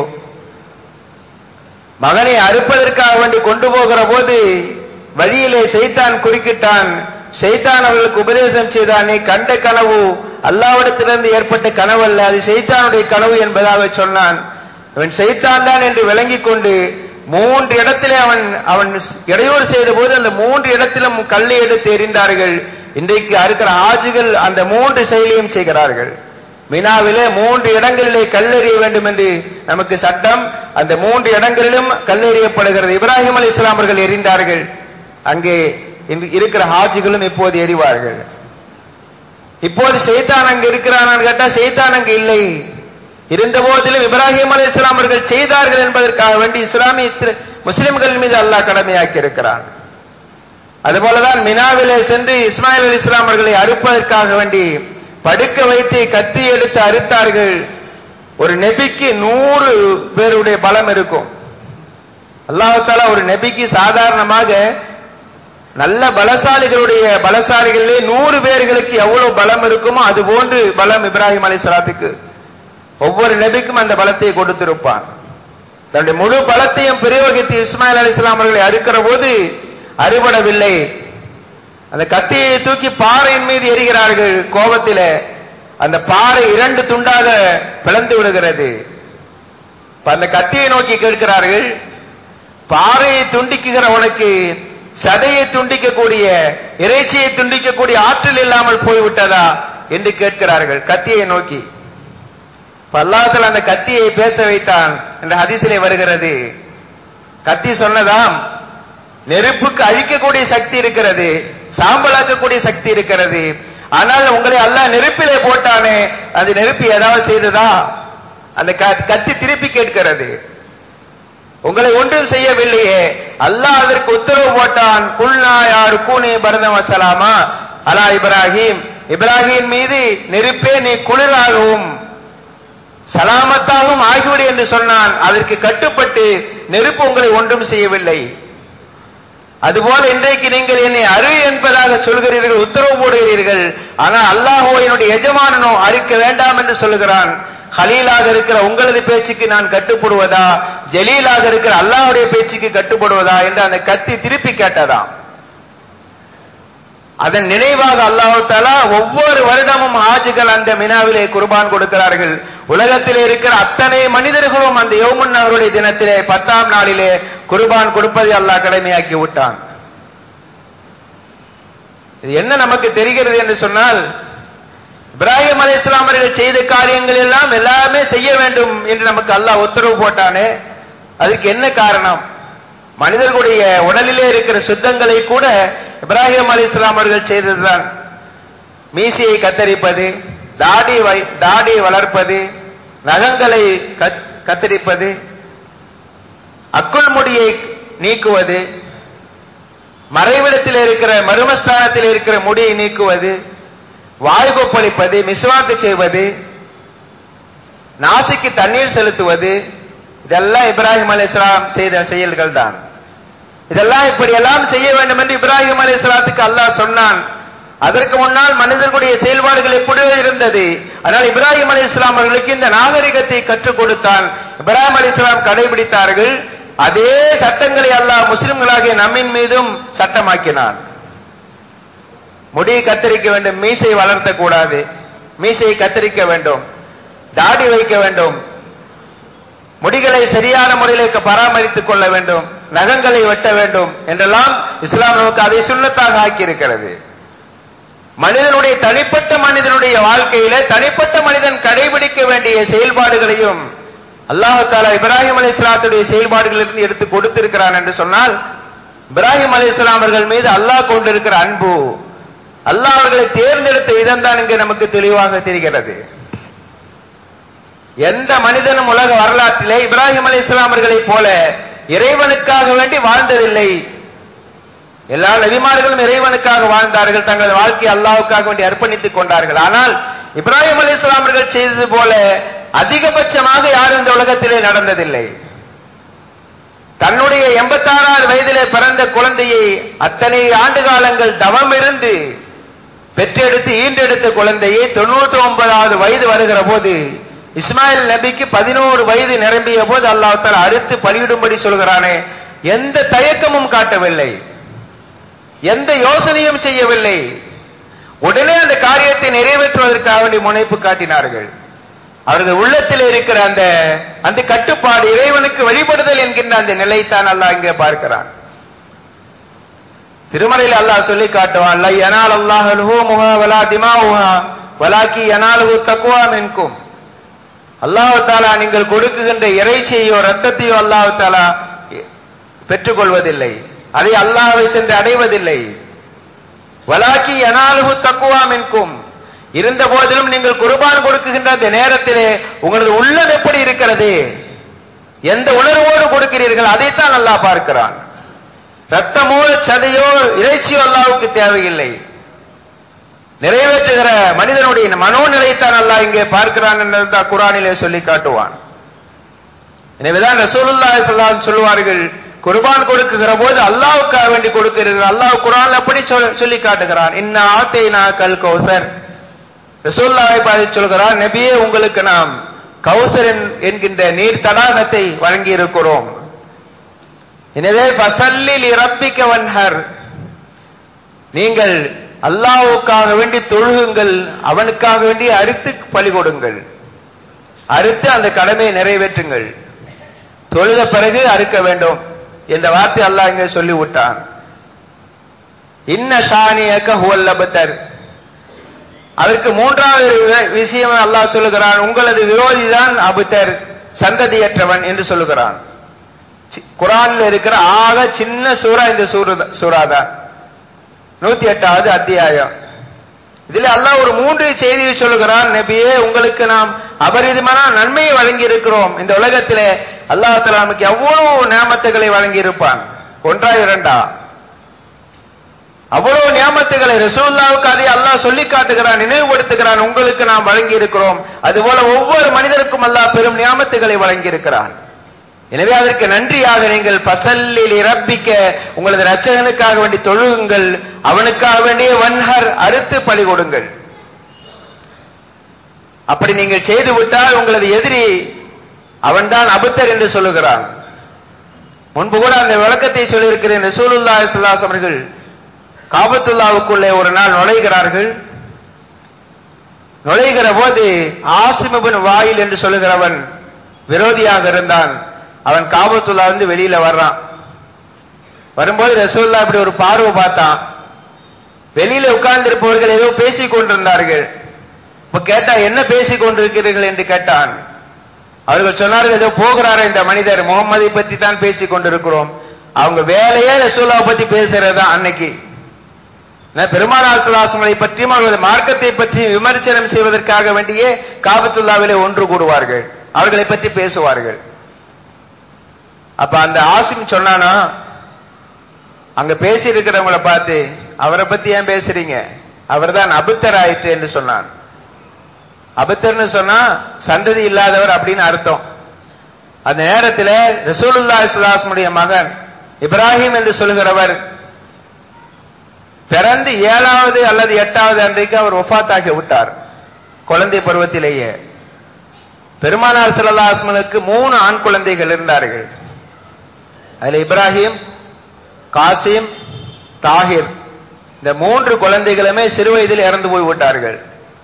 மகனை அறுப்பதற்காக வேண்டி கொண்டு போகிற போது வழியிலே செய்தான் குறுக்கிட்டான் செய்தான் அவர்களுக்கு உபதேசம் செய்தான் நீ கண்ட கனவு அல்லாவிடத்திலிருந்து ஏற்பட்ட கனவு அல்ல அது செய்தானுடைய கனவு என்பதாக சொன்னான் அவன் செய்தான் தான் என்று விளங்கிக் கொண்டு மூன்று இடத்திலே அவன் அவன் இடையூறு செய்த போது அந்த மூன்று இடத்திலும் கல்லை எடுத்து எறிந்தார்கள் இன்றைக்கு அறுக்கிற ஆஜிகள் அந்த மூன்று செயலையும் செய்கிறார்கள் மினாவிலே மூன்று இடங்களிலே கல்லெறிய வேண்டும் என்று நமக்கு சட்டம் அந்த மூன்று இடங்களிலும் கல்லெறியப்படுகிறது இப்ராஹிம் அலி இஸ்லாம் அவர்கள் எறிந்தார்கள் அங்கே இன்று இருக்கிற ஹாஜிகளும் இப்போது எறிவார்கள் இப்போது செய்தான் அங்கு இருக்கிறானான்னு கேட்டா செய்தான் அங்கு இல்லை இருந்த போதிலும் இப்ராஹிம் அலி இஸ்லாம் அவர்கள் செய்தார்கள் என்பதற்காக வேண்டி இஸ்லாமிய திரு- முஸ்லிம்கள் மீது அல்லாஹ் கடமையாக்கி இருக்கிறான் அதுபோலதான் மினாவிலே சென்று இஸ்மாயில் அலி இஸ்லாம் அவர்களை அறுப்பதற்காக வேண்டி படுக்க வைத்து கத்தி எடுத்து அறுத்தார்கள் ஒரு நெபிக்கு நூறு பேருடைய பலம் இருக்கும் அல்லாஹால ஒரு நெபிக்கு சாதாரணமாக நல்ல பலசாலிகளுடைய பலசாலிகளிலே நூறு பேர்களுக்கு எவ்வளவு பலம் இருக்குமோ அது போன்று பலம் இப்ராஹிம் அலி சலாத்துக்கு ஒவ்வொரு நபிக்கும் அந்த பலத்தை கொடுத்திருப்பான் தன்னுடைய முழு பலத்தையும் பிரயோகித்து இஸ்மாயில் அலிஸ்லாம் அவர்களை அறுக்கிற போது அறுபடவில்லை அந்த கத்தியை தூக்கி பாறையின் மீது எரிகிறார்கள் கோபத்தில அந்த பாறை இரண்டு துண்டாக பிளந்து விடுகிறது இப்ப அந்த கத்தியை நோக்கி கேட்கிறார்கள் பாறையை துண்டிக்குகிற உனக்கு சதையை துண்டிக்கக்கூடிய இறைச்சியை துண்டிக்கக்கூடிய ஆற்றல் இல்லாமல் போய்விட்டதா என்று கேட்கிறார்கள் கத்தியை நோக்கி பல்லாத்தில் அந்த கத்தியை பேச வைத்தான் என்ற ஹதீசிலே வருகிறது கத்தி சொன்னதாம் நெருப்புக்கு அழிக்கக்கூடிய சக்தி இருக்கிறது சாம்பலாக்கக்கூடிய சக்தி இருக்கிறது ஆனால் உங்களை அல்லாஹ் நெருப்பிலே போட்டானே அந்த நெருப்பு ஏதாவது செய்ததா அந்த க- கத்தி திருப்பி கேட்கிறது உங்களை ஒன்றும் செய்யவில்லையே அல்லாஹ் அதற்கு உத்தரவு போட்டான் குல்னா யார் கூனே பரதம் வசலாமா அலா இப்ராஹிம் இப்ராஹிம் மீது நெருப்பே நீ குளிராகவும் சலாமத்தாகவும் ஆகிவிடு என்று சொன்னான் அதற்கு கட்டுப்பட்டு நெருப்பு உங்களை ஒன்றும் செய்யவில்லை அதுபோல இன்றைக்கு நீங்கள் என்னை அரு என்பதாக சொல்கிறீர்கள் உத்தரவு போடுகிறீர்கள் ஆனால் அல்லாஹோ என்னுடைய எஜமானனோ அறுக்க வேண்டாம் என்று சொல்லுகிறான் ஹலீலாக இருக்கிற உங்களது பேச்சுக்கு நான் கட்டுப்படுவதா ஜலீலாக இருக்கிற அல்லாஹ்வுடைய பேச்சுக்கு கட்டுப்படுவதா என்று அந்த கத்தி திருப்பி கேட்டதாம் அதன் நினைவாக அல்லாஹ் தாலா ஒவ்வொரு வருடமும் ஹாஜிகள் அந்த மினாவிலே குர்பான் கொடுக்கிறார்கள் உலகத்திலே இருக்கிற அத்தனை மனிதர்களும் அந்த யோமுன் அவருடைய தினத்திலே பத்தாம் நாளிலே குர்பான் கொடுப்பதை அல்லாஹ் கடமையாக்கி விட்டான் இது என்ன நமக்கு தெரிகிறது என்று சொன்னால் இப்ராஹிம் அலைஹிஸ்ஸலாம் அவர்கள் செய்த காரியங்கள் எல்லாம் எல்லாமே செய்ய வேண்டும் என்று நமக்கு அல்லாஹ் உத்தரவு போட்டானே அதுக்கு என்ன காரணம் மனிதர்களுடைய உடலிலே இருக்கிற சுத்தங்களை கூட இப்ராஹிம் அலைஹிஸ்ஸலாம் அவர்கள் செய்ததுதான் மீசையை கத்தரிப்பது தாடி வை- தாடியை வளர்ப்பது நகங்களை கத்- கத்தரிப்பது அக்குள் முடியை நீக்குவது மறைவிடத்தில் இருக்கிற மருமஸ்தானத்தில் இருக்கிற முடியை நீக்குவது வாய் கொப்பளிப்பது மிஸ்வாக்கு செய்வது நாசிக்கு தண்ணீர் செலுத்துவது இதெல்லாம் இப்ராஹிம் அலைஹிஸ்ஸலாம் செய்த செயல்கள் தான் இதெல்லாம் இப்படியெல்லாம் செய்ய வேண்டும் என்று இப்ராஹிம் அலைஹிஸ்ஸலாத்துக்கு அல்லாஹ் சொன்னான் அதற்கு முன்னால் மனிதர்களுடைய செயல்பாடுகள் எப்படியோ இருந்தது ஆனால் இப்ராஹிம் அலைஹிஸ்ஸலாம் அவர்களுக்கு இந்த நாகரிகத்தை கற்றுக் கொடுத்தான் இப்ராஹிம் அலைஹிஸ்ஸலாம் கடைபிடித்தார்கள் அதே சட்டங்களை அல்லாஹ் முஸ்லிம்களாகிய நம்மின் மீதும் சட்டமாக்கினான் முடியை கத்தரிக்க வேண்டும் மீசை வளர்த்த கூடாது மீசையை கத்தரிக்க வேண்டும் தாடி வைக்க வேண்டும் முடிகளை சரியான முறையிலே பராமரித்துக் கொள்ள வேண்டும் நகங்களை வெட்ட வேண்டும் என்றெல்லாம் இஸ்லாம் நமக்கு அதை சுண்ணத்தாக ஆக்கியிருக்கிறது மனிதனுடைய தனிப்பட்ட மனிதனுடைய வாழ்க்கையில தனிப்பட்ட மனிதன் கடைபிடிக்க வேண்டிய செயல்பாடுகளையும் அல்லாஹு தாலா இப்ராஹிம் அலி இஸ்லாத்துடைய செயல்பாடுகளிலிருந்து எடுத்து கொடுத்திருக்கிறான் என்று சொன்னால் இப்ராஹிம் அலி இஸ்லாம் அவர்கள் மீது அல்லாஹ் கொண்டிருக்கிற அன்பு அல்லாஹ் அவர்களை தேர்ந்தெடுத்த விதம் தான் இங்கே நமக்கு தெளிவாக தெரிகிறது எந்த மனிதனும் உலக வரலாற்றிலே இப்ராஹிம் அலி இஸ்லாம் அவர்களைப் போல இறைவனுக்காக வேண்டி வாழ்ந்ததில்லை எல்லா நபிமார்களும் இறைவனுக்காக வாழ்ந்தார்கள் தங்கள் வாழ்க்கையை அல்லாஹ்வுக்காக வேண்டி அர்ப்பணித்துக் கொண்டார்கள் ஆனால் இப்ராஹிம் அலி இஸ்லாம் அவர்கள் செய்தது போல அதிகபட்சமாக யாரும் இந்த உலகத்திலே நடந்ததில்லை தன்னுடைய எண்பத்தாறாவது வயதிலே பிறந்த குழந்தையை அத்தனை ஆண்டு காலங்கள் தவம் இருந்து பெற்றெடுத்து ஈண்டெடுத்த குழந்தையை தொண்ணூத்தி ஒன்பதாவது வயது வருகிற போது இஸ்மாயில் நபிக்கு பதினோரு வயது நிரம்பிய போது அல்லாஹ் தஆலா அறுத்து பலியிடும்படி சொல்கிறானே எந்த தயக்கமும் காட்டவில்லை எந்த யோசனையும் செய்யவில்லை உடனே அந்த காரியத்தை நிறைவேற்றுவதற்காக வேண்டி முனைப்பு காட்டினார்கள் அவர்கள் உள்ளத்தில் இருக்கிற அந்த அந்த கட்டுப்பாடு இறைவனுக்கு வழிபடுதல் என்கின்ற அந்த நிலைத்தான் அல்லாஹ் இங்கே பார்க்கிறான் திருமலையில் அல்லாஹ் சொல்லி காட்டுவான் லை யனால் அல்லாஹ் லுஹூமுஹா வலா திமாவுஹா வலாக்கி யனாலுஹு தக்வா மின்கும் அல்லாஹ் தாலா நீங்கள் கொடுக்குகின்ற இறைச்சியோ ரத்தத்தையோ அல்லாஹ் தாலா பெற்றுக்கொள்வதில்லை அதை அல்லாஹ்வை சென்று அடைவதில்லை வலாக்கி யனாலுஹு தக்வா மின்கும் இருந்த போதிலும் நீங்கள் குர்பான் கொடுக்குகின்ற அந்த நேரத்திலே உங்களது உள்ளம் எப்படி இருக்கிறது எந்த உணர்வோடு கொடுக்கிறீர்கள் அதைத்தான் அல்லாஹ் பார்க்கிறான் ரத்தமோ சதையோ இறைச்சியோ அல்லாவுக்கு தேவையில்லை நிறைவேற்றுகிற மனிதனுடைய மனோநிலைத்தான் அல்லாஹ் இங்கே பார்க்கிறான் என்றுதான் குரானிலே சொல்லி காட்டுவான் எனவேதான் ரசூலுல்லாஹி ஸல்லல்லாஹு அலைஹி சொல்லுவார்கள் குர்பான் கொடுக்குகிற போது அல்லாஹ்வுக்காக வேண்டி கொடுக்கிறீர்கள் அல்லாஹ் குர்ஆன்ல அப்படி சொல்- சொல்லி காட்டுகிறான் இன்ன ஆத்தைனா கல் கௌசர் ரசூலுல்லாஹி பார்த்து சொல்கிறார் நபியே உங்களுக்கு நாம் கௌசர் என்கின்ற நீர் தடாகத்தை வழங்கி இருக்கிறோம் எனவே பசல்லில் இறப்பிக்க வன்ஹர் நீங்கள் அல்லாவுக்காக வேண்டி தொழுகுங்கள் அவனுக்காக வேண்டி அறுத்து பலி கொடுங்கள் அறுத்து அந்த கடமையை நிறைவேற்றுங்கள் தொழுத பிறகு அறுக்க வேண்டும் என்ற வார்த்தை அல்லாஹ் இங்கே சொல்லி விட்டான் இன்ன ஷானியக்க ஹுவல்லபத்தர் அதற்கு மூன்றாவது விஷயம் அல்லாஹ் சொல்லுகிறான் உங்களது விரோதி தான் அபுத்தர் சந்ததியற்றவன் என்று சொல்லுகிறான் குரான்ல இருக்கிற ஆக சின்ன சூறா இந்த சூறா தான் நூத்தி எட்டாவது அத்தியாயம் இதுல அல்லாஹ் ஒரு மூன்று செய்தியை சொல்லுகிறான் நபியே உங்களுக்கு நாம் அபரிதமான நன்மையை வழங்கி இருக்கிறோம் இந்த உலகத்திலே அல்லாஹ் நமக்கு எவ்வளவு நியமத்துகளை வழங்கி இருப்பான் ஒன்றா இரண்டா அவ்வளவு நியமத்துகளை ரசூல்லாவுக்கு அதை அல்லாஹ் சொல்லி காட்டுகிறான் நினைவுபடுத்துகிறான் உங்களுக்கு நாம் வழங்கி இருக்கிறோம் அதுபோல ஒவ்வொரு மனிதருக்கும் அல்லாஹ் பெரும் நியமத்துகளை வழங்கி இருக்கிறான் எனவே அதற்கு நன்றியாக நீங்கள் பசல்லில் இறப்பிக்க உங்களது ரச்சகனுக்காக வேண்டி தொழுகுங்கள் அவனுக்காக வேண்டிய வன்ஹர் அறுத்து பலி கொடுங்கள் அப்படி நீங்கள் செய்து விட்டால் உங்களது எதிரி அவன்தான் அபுத்தர் என்று சொல்லுகிறான் முன்பு கூட அந்த விளக்கத்தை சொல்லியிருக்கிறேன் ரசூலுல்லா இஸ்லாஸ் அவர்கள் காபத்துல்லாவுக்குள்ளே ஒரு நாள் நுழைகிறார்கள் நுழைகிற போது ஆசிமபின் வாயில் என்று சொல்லுகிறவன் விரோதியாக இருந்தான் அவன் காபத்துல்லா வந்து வெளியில வர்றான் வரும்போது ரசூல்லா இப்படி ஒரு பார்வை பார்த்தான் வெளியில உட்கார்ந்திருப்பவர்கள் ஏதோ பேசிக் கொண்டிருந்தார்கள் இப்ப கேட்டா என்ன பேசிக் கொண்டிருக்கிறீர்கள் என்று கேட்டான் அவர்கள் சொன்னார்கள் ஏதோ போகிறாரா இந்த மனிதர் முகம்மதை பற்றி தான் பேசிக் கொண்டிருக்கிறோம் அவங்க வேலையே ரசூல்லாவை பத்தி பேசுறது தான் அன்னைக்கு பெருமானார் சுலாசங்களை பற்றியும் அவர்களது மார்க்கத்தை பற்றியும் விமர்சனம் செய்வதற்காக வேண்டியே காபத்துல்லாவிலே ஒன்று கூடுவார்கள் அவர்களை பற்றி பேசுவார்கள் அப்ப அந்த ஆசிம் சொன்னானா அங்க பேசி இருக்கிறவங்கள பார்த்து அவரை பத்தி ஏன் பேசுறீங்க அவர் தான் அபுத்தர் ஆயிற்று என்று சொன்னான் அபுத்தர்னு சொன்னா சந்ததி இல்லாதவர் அப்படின்னு அர்த்தம் அந்த நேரத்தில் ரசூலுல்லா இஸ்லாசமுடைய மகன் இப்ராஹிம் என்று சொல்லுகிறவர் பிறந்து ஏழாவது அல்லது எட்டாவது அன்றைக்கு அவர் ஒஃபாத்தாகி விட்டார் குழந்தை பருவத்திலேயே பெருமானார் சல்லாஸ்மனுக்கு மூணு ஆண் குழந்தைகள் இருந்தார்கள் அதுல இப்ராஹிம் காசிம் தாகிர் இந்த மூன்று குழந்தைகளுமே சிறு வயதில் இறந்து போய் விட்டார்கள்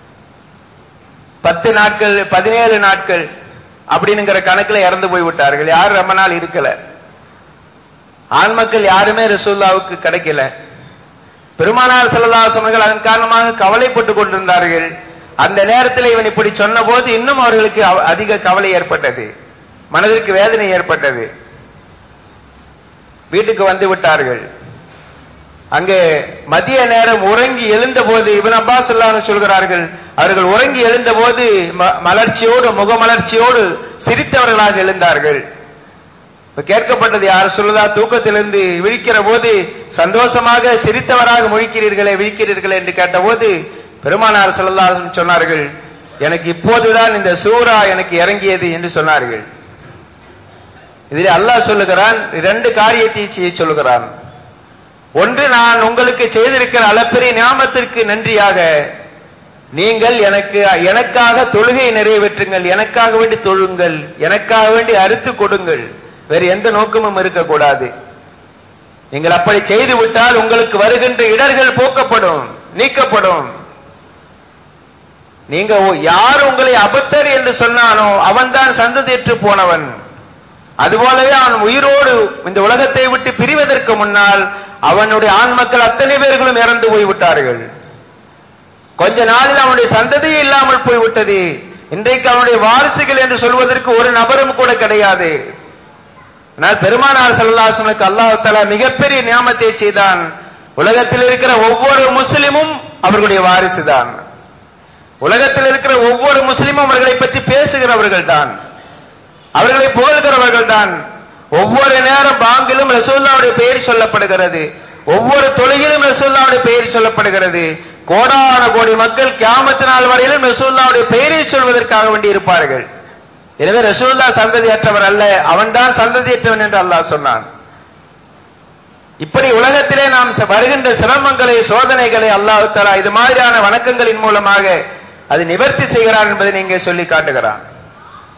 பத்து நாட்கள் பதினேழு நாட்கள் அப்படிங்கிற கணக்குல இறந்து போய் விட்டார்கள் யாரும் ரொம்ப நாள் இருக்கல ஆண் மக்கள் யாருமே ரசூல்லாவுக்கு கிடைக்கல பெருமானார் செல்லதாசமர்கள் அதன் காரணமாக கவலைப்பட்டு கொண்டிருந்தார்கள் அந்த நேரத்தில் இவன் இப்படி சொன்ன போது இன்னும் அவர்களுக்கு அதிக கவலை ஏற்பட்டது மனதிற்கு வேதனை ஏற்பட்டது வீட்டுக்கு வந்து விட்டார்கள் அங்கே மதிய நேரம் உறங்கி எழுந்த போது இவன் அப்பாஸ் சொல்கிறார்கள் அவர்கள் உறங்கி எழுந்த போது மலர்ச்சியோடு முகமலர்ச்சியோடு சிரித்தவர்களாக எழுந்தார்கள் இப்ப கேட்கப்பட்டது யார் சொல்லுதா தூக்கத்திலிருந்து விழிக்கிற போது சந்தோஷமாக சிரித்தவராக முழிக்கிறீர்களே விழிக்கிறீர்களே என்று கேட்டபோது பெருமானார் செல்லதாசன் சொன்னார்கள் எனக்கு இப்போதுதான் இந்த சூரா எனக்கு இறங்கியது என்று சொன்னார்கள் இதில் அல்லாஹ் சொல்லுகிறான் இரண்டு காரியத்தை செய்ய சொல்லுகிறான் ஒன்று நான் உங்களுக்கு செய்திருக்கிற அளப்பெரிய ஞாபகத்திற்கு நன்றியாக நீங்கள் எனக்கு எனக்காக தொழுகை நிறைவேற்றுங்கள் எனக்காக வேண்டி தொழுங்கள் எனக்காக வேண்டி அறுத்து கொடுங்கள் வேறு எந்த நோக்கமும் இருக்கக்கூடாது நீங்கள் அப்படி செய்து விட்டால் உங்களுக்கு வருகின்ற இடர்கள் போக்கப்படும் நீக்கப்படும் நீங்க யார் உங்களை அபத்தர் என்று சொன்னானோ அவன்தான் சந்ததியற்று போனவன் அதுபோலவே அவன் உயிரோடு இந்த உலகத்தை விட்டு பிரிவதற்கு முன்னால் அவனுடைய ஆண் மக்கள் அத்தனை பேர்களும் இறந்து போய்விட்டார்கள் கொஞ்ச நாளில் அவனுடைய சந்ததியே இல்லாமல் போய்விட்டது இன்றைக்கு அவனுடைய வாரிசுகள் என்று சொல்வதற்கு ஒரு நபரும் கூட கிடையாது ஆனால் பெருமானார் சல்லாசனுக்கு அல்லாஹால மிகப்பெரிய நியாமத்தை செய்தான் உலகத்தில் இருக்கிற ஒவ்வொரு முஸ்லிமும் அவர்களுடைய வாரிசு தான் உலகத்தில் இருக்கிற ஒவ்வொரு முஸ்லிமும் அவர்களை பற்றி பேசுகிறவர்கள் தான் அவர்களை புகழ்கிறவர்கள் தான் ஒவ்வொரு நேரம் பாங்கிலும் ரசூல்லாவுடைய பெயர் சொல்லப்படுகிறது ஒவ்வொரு தொழுகிலும் ரசூல்லாவுடைய பெயர் சொல்லப்படுகிறது கோடான கோடி மக்கள் கியாமத்து நாள் வரையிலும் ரசூல்லாவுடைய பெயரை சொல்வதற்காக வேண்டி இருப்பார்கள் எனவே ரசூல்லா சந்ததியற்றவர் அல்ல அவன்தான் சந்ததியற்றவன் என்று அல்லாஹ் சொன்னான் இப்படி உலகத்திலே நாம் வருகின்ற சிரமங்களை சோதனைகளை அல்லாஹு தலா இது மாதிரியான வணக்கங்களின் மூலமாக அது நிவர்த்தி செய்கிறான் என்பதை நீங்க சொல்லி காட்டுகிறான்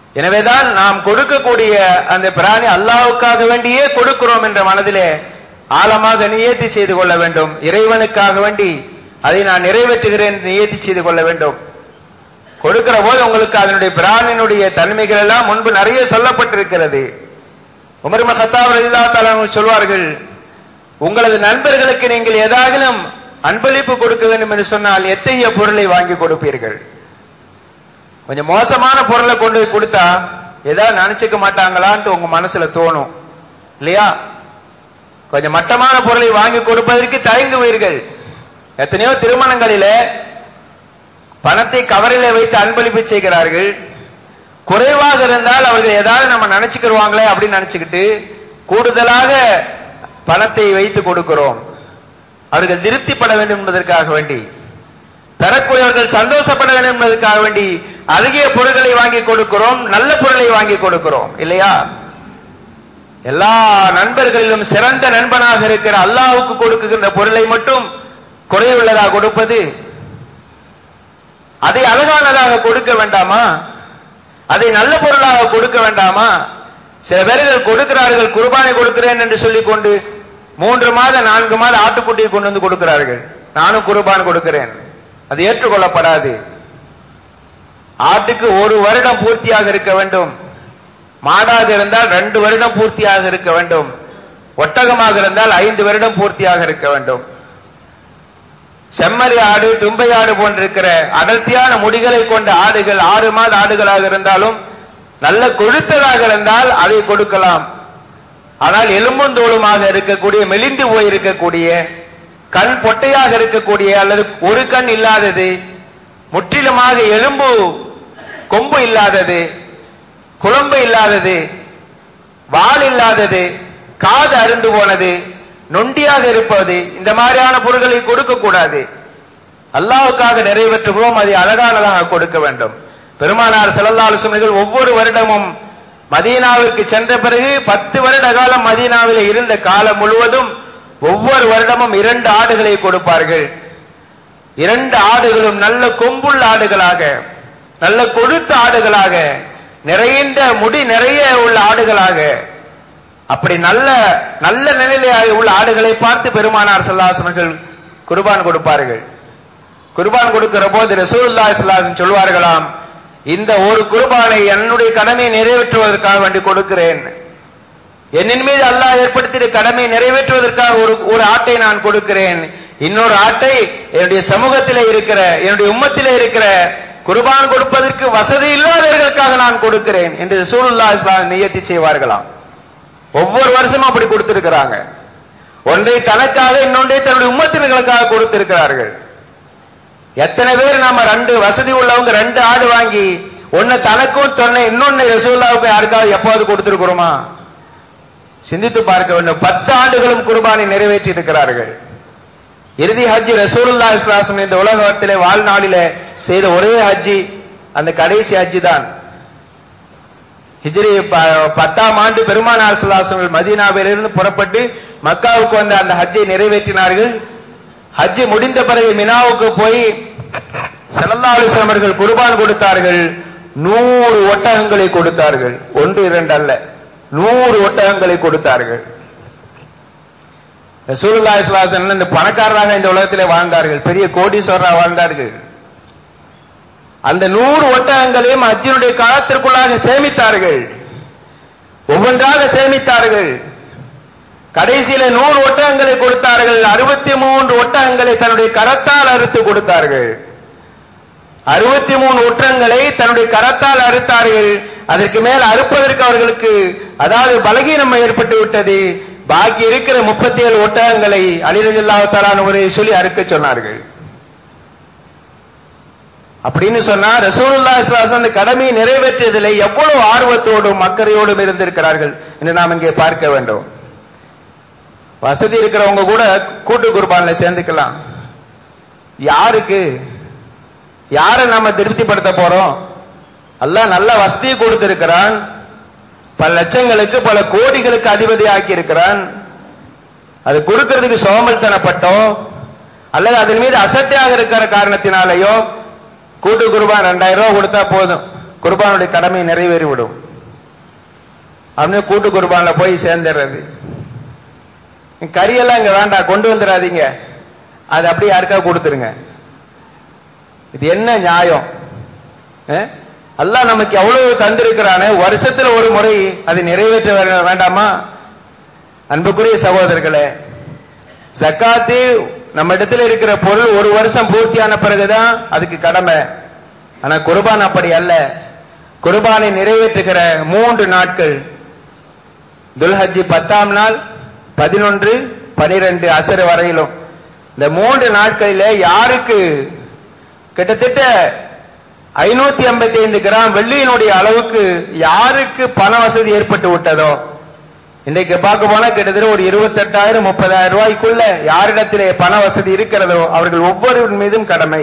எனவேதான் நாம் கொடுக்கக்கூடிய அந்த பிராணி அல்லாஹ்வுக்காக வேண்டியே கொடுக்கிறோம் என்ற மனதிலே ஆழமாக நியத்தி செய்து கொள்ள வேண்டும் இறைவனுக்காக வேண்டி அதை நான் நிறைவேற்றுகிறேன் என்று நியத்தி செய்து கொள்ள வேண்டும் கொடுக்கிற போது உங்களுக்கு அதனுடைய பிராணினுடைய தன்மைகள் எல்லாம் முன்பு நிறைய சொல்லப்பட்டிருக்கிறது உமர் மஹத்தாப் ரலியல்லாஹு தஆலா அவர்கள் சொல்வார்கள் உங்களது நண்பர்களுக்கு நீங்கள் ஏதாகிலும் அன்பளிப்பு கொடுக்க வேண்டும் என்று சொன்னால் எத்தகைய பொருளை வாங்கி கொடுப்பீர்கள் கொஞ்சம் மோசமான பொருளை கொண்டு போய் கொடுத்தா ஏதாவது நினைச்சுக்க மாட்டாங்களான்ட்டு உங்க மனசுல தோணும் இல்லையா கொஞ்சம் மட்டமான பொருளை வாங்கி கொடுப்பதற்கு தயங்குவீர்கள் எத்தனையோ திருமணங்களிலே பணத்தை கவரிலே வைத்து அன்பளிப்பு செய்கிறார்கள் குறைவாக இருந்தால் அவர்கள் ஏதாவது நம்ம நினைச்சுக்கிடுவாங்களே அப்படின்னு நினைச்சுக்கிட்டு கூடுதலாக பணத்தை வைத்து கொடுக்கிறோம் அவர்கள் திருப்திப்பட வேண்டும் என்பதற்காக வேண்டி தரக்கூடியவர்கள் சந்தோஷப்பட வேண்டும் என்பதற்காக வேண்டி அழகிய பொருட்களை வாங்கி கொடுக்கிறோம் நல்ல பொருளை வாங்கி கொடுக்கிறோம் இல்லையா எல்லா நண்பர்களிலும் சிறந்த நண்பனாக இருக்கிற அல்லாஹ்வுக்கு கொடுக்குகின்ற பொருளை மட்டும் குறைவுள்ளதாக கொடுப்பது அதை அழகானதாக கொடுக்க வேண்டாமா அதை நல்ல பொருளாக கொடுக்க வேண்டாமா சில பேர்கள் கொடுக்கிறார்கள் குர்பானை கொடுக்கிறேன் என்று சொல்லிக் கொண்டு மூன்று மாத நான்கு மாத ஆட்டுக்குட்டியை கொண்டு வந்து கொடுக்கிறார்கள் நானும் குர்பான் கொடுக்கிறேன் அது ஏற்றுக்கொள்ளப்படாது ஆட்டுக்கு ஒரு வருடம் பூர்த்தியாக இருக்க வேண்டும் மாடாக இருந்தால் ரெண்டு வருடம் பூர்த்தியாக இருக்க வேண்டும் ஒட்டகமாக இருந்தால் ஐந்து வருடம் பூர்த்தியாக இருக்க வேண்டும் செம்மறி ஆடு தும்பை ஆடு போன்றிருக்கிற அடர்த்தியான முடிகளை கொண்ட ஆடுகள் ஆறு மாத ஆடுகளாக இருந்தாலும் நல்ல கொழுத்ததாக இருந்தால் அதை கொடுக்கலாம் ஆனால் எலும்பும் தோலுமாக இருக்கக்கூடிய மெலிந்து போயிருக்கக்கூடிய கண் பொட்டையாக இருக்கக்கூடிய அல்லது ஒரு கண் இல்லாதது முற்றிலுமாக எலும்பு கொம்பு இல்லாதது குழம்பு இல்லாதது வால் இல்லாதது காது அருந்து போனது நொண்டியாக இருப்பது இந்த மாதிரியான பொருட்களை கொடுக்க கூடாது அல்லாவுக்காக நிறைவேற்றுகிறோம் அதை அழகானதாக கொடுக்க வேண்டும் பெருமானார் செல்லல்லாலு சுமைகள் ஒவ்வொரு வருடமும் மதீனாவிற்கு சென்ற பிறகு பத்து வருட காலம் மதீனாவில் இருந்த காலம் முழுவதும் ஒவ்வொரு வருடமும் இரண்டு ஆடுகளை கொடுப்பார்கள் இரண்டு ஆடுகளும் நல்ல கொம்புள்ள ஆடுகளாக நல்ல கொழுத்த ஆடுகளாக நிறைந்த முடி நிறைய உள்ள ஆடுகளாக அப்படி நல்ல நல்ல நிலையிலே உள்ள ஆடுகளை பார்த்து பெருமானார் சல்லாசனர்கள் குர்பான் கொடுப்பார்கள் குர்பான் கொடுக்கிற போது ரசூலுல்லா சல்லாசன் சொல்வார்களாம் இந்த ஒரு குர்பானை என்னுடைய கடமையை நிறைவேற்றுவதற்காக வேண்டி கொடுக்கிறேன் என்னின் மீது அல்லாஹ் ஏற்படுத்திய கடமையை நிறைவேற்றுவதற்காக ஒரு ஒரு ஆட்டை நான் கொடுக்கிறேன் இன்னொரு ஆட்டை என்னுடைய சமூகத்திலே இருக்கிற என்னுடைய உம்மத்திலே இருக்கிற குர்பான் கொடுப்பதற்கு வசதி இல்லாதவர்களுக்காக நான் கொடுக்கிறேன் என்று சூலுல்லா இஸ்லாம் நியத்தி செய்வார்களாம் ஒவ்வொரு வருஷமும் அப்படி கொடுத்திருக்கிறாங்க ஒன்றை தனக்காக இன்னொன்றை தன்னுடைய உம்மத்தினர்களுக்காக கொடுத்திருக்கிறார்கள் எத்தனை பேர் நாம ரெண்டு வசதி உள்ளவங்க ரெண்டு ஆடு வாங்கி ஒன்னு தனக்கும் தொன்னை இன்னொன்னு ரசூல்லாவுக்கு யாருக்காவது எப்போது கொடுத்திருக்கிறோமா சிந்தித்து பார்க்க வேண்டும் பத்து ஆண்டுகளும் குர்பானை நிறைவேற்றி இருக்கிறார்கள் இறுதி ஹஜ்ஜி ரசூலுல்லா இஸ்லாசம் இந்த உலகத்திலே வாழ்நாளிலே செய்த ஒரே ஹஜ்ஜி அந்த கடைசி ஹஜ்ஜி தான் ஹிஜ்ரி பத்தாம் ஆண்டு பெருமானார் சுல்லாசங்கள் மதீனாவிலிருந்து புறப்பட்டு மக்காவுக்கு வந்த அந்த ஹஜ்ஜை நிறைவேற்றினார்கள் ஹஜ்ஜி முடிந்த பிறகு மினாவுக்கு போய் செல்லல்லா அலிஸ்லாம் அவர்கள் குர்பான் கொடுத்தார்கள் நூறு ஒட்டகங்களை கொடுத்தார்கள் ஒன்று இரண்டு அல்ல நூறு ஒட்டகங்களை கொடுத்தார்கள் ரசூலுல்லா இஸ்லாசன் இந்த பணக்காரராக இந்த உலகத்திலே வாழ்ந்தார்கள் பெரிய கோடீஸ்வரராக வாழ்ந்தார்கள் அந்த நூறு ஒட்டகங்களையும் அஜினுடைய காலத்திற்குள்ளாக சேமித்தார்கள் ஒவ்வொன்றாக சேமித்தார்கள் கடைசியில நூறு ஒட்டகங்களை கொடுத்தார்கள் அறுபத்தி மூன்று ஒட்டகங்களை தன்னுடைய கரத்தால் அறுத்து கொடுத்தார்கள் அறுபத்தி மூணு ஒட்டகங்களை தன்னுடைய கரத்தால் அறுத்தார்கள் அதற்கு மேல் அறுப்பதற்கு அவர்களுக்கு அதாவது பலகீனம் ஏற்பட்டு விட்டது பாக்கி இருக்கிற முப்பத்தி ஏழு ஒட்டகங்களை அலிரஜில்லாத்தாலான ஒரு சொல்லி அறுக்க சொன்னார்கள் அப்படின்னு சொன்னா ரசூலுல்லா இஸ்லாஸ் அந்த கடமையை நிறைவேற்றியதில் எவ்வளவு ஆர்வத்தோடும் அக்கறையோடும் இருந்திருக்கிறார்கள் என்று நாம் இங்கே பார்க்க வேண்டும் வசதி இருக்கிறவங்க கூட கூட்டு குர்பான்ல சேர்ந்துக்கலாம் யாருக்கு யாரை நாம திருப்திப்படுத்த போறோம் அல்லாஹ் நல்ல வசதியை கொடுத்திருக்கிறான் பல லட்சங்களுக்கு பல கோடிகளுக்கு அதிபதி ஆக்கி இருக்கிறான் அது கொடுக்கிறதுக்கு சோம்பல்தனப்பட்டோ அல்லது அதன் மீது அசட்டையாக இருக்கிற காரணத்தினாலேயோ கூட்டு குருபான் ரெண்டாயிரம் ரூபாய் கொடுத்தா போதும் குர்பானுடைய கடமை நிறைவேறிவிடும் அப்படின்னு கூட்டு குர்பான்ல போய் சேர்ந்துடுறது கறியெல்லாம் இங்க வேண்டாம் கொண்டு வந்துடாதீங்க அது அப்படியே யாருக்கா கொடுத்துருங்க இது என்ன நியாயம் அஹ்? அல்லாஹ் நமக்கு எவ்வளவு தந்திருக்கிறானே வருஷத்துல ஒரு முறை அதை நிறைவேற்ற வே- வேண்டாமா அன்புக்குரிய சகோதரர்களே ஜக்காத்து நம்ம இடத்துல இருக்கிற பொருள் ஒரு வருஷம் பூர்த்தியான பிறகுதான் அதுக்கு கடமை ஆனா குர்பான் அப்படி அல்ல குர்பானை நிறைவேற்றுகிற மூன்று நாட்கள் துல்ஹஜ்ஜி பத்தாம் நாள் பதினொன்று பனிரெண்டு அசர் வரையிலும் இந்த மூன்று நாட்களில யாருக்கு கிட்டத்தட்ட ஐநூத்தி ஐம்பத்தி ஐந்து கிராம் வெள்ளியினுடைய அளவுக்கு யாருக்கு பண வசதி ஏற்பட்டு விட்டதோ இன்றைக்கு பார்க்க போனா கிட்டத்தட்ட ஒரு இருபத்தெட்டாயிரம் முப்பதாயிரம் ரூபாய்க்குள்ள யாரிடத்திலே பண வசதி இருக்கிறதோ அவர்கள் ஒவ்வொருவர் மீதும் கடமை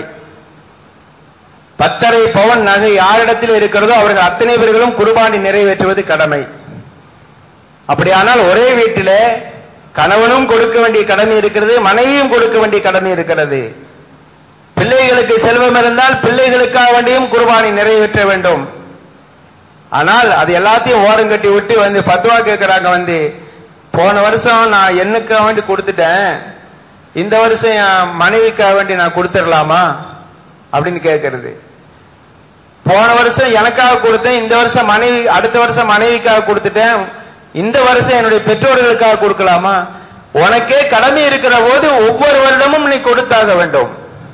பத்தரை பவன் நகை யாரிடத்தில் இருக்கிறதோ அவர்கள் அத்தனை பேர்களும் குர்பானி நிறைவேற்றுவது கடமை அப்படியானால் ஒரே வீட்டிலே கணவனும் கொடுக்க வேண்டிய கடமை இருக்கிறது மனைவியும் கொடுக்க வேண்டிய கடமை இருக்கிறது பிள்ளைகளுக்கு செல்வம் இருந்தால் பிள்ளைகளுக்காக வேண்டியும் குர்பானி நிறைவேற்ற வேண்டும் ஆனால் அது எல்லாத்தையும் ஓரம் கட்டி விட்டு வந்து பத்துவா கேட்கறாங்க வந்து போன வருஷம் நான் என்னுக்காக வேண்டி கொடுத்துட்டேன் இந்த வருஷம் என் மனைவிக்காக வேண்டி நான் கொடுத்துடலாமா அப்படின்னு கேட்கறது போன வருஷம் எனக்காக கொடுத்தேன் இந்த வருஷம் மனைவி அடுத்த வருஷம் மனைவிக்காக கொடுத்துட்டேன் இந்த வருஷம் என்னுடைய பெற்றோர்களுக்காக கொடுக்கலாமா உனக்கே கடமை இருக்கிற போது ஒவ்வொரு வருடமும் நீ கொடுத்தாக வேண்டும்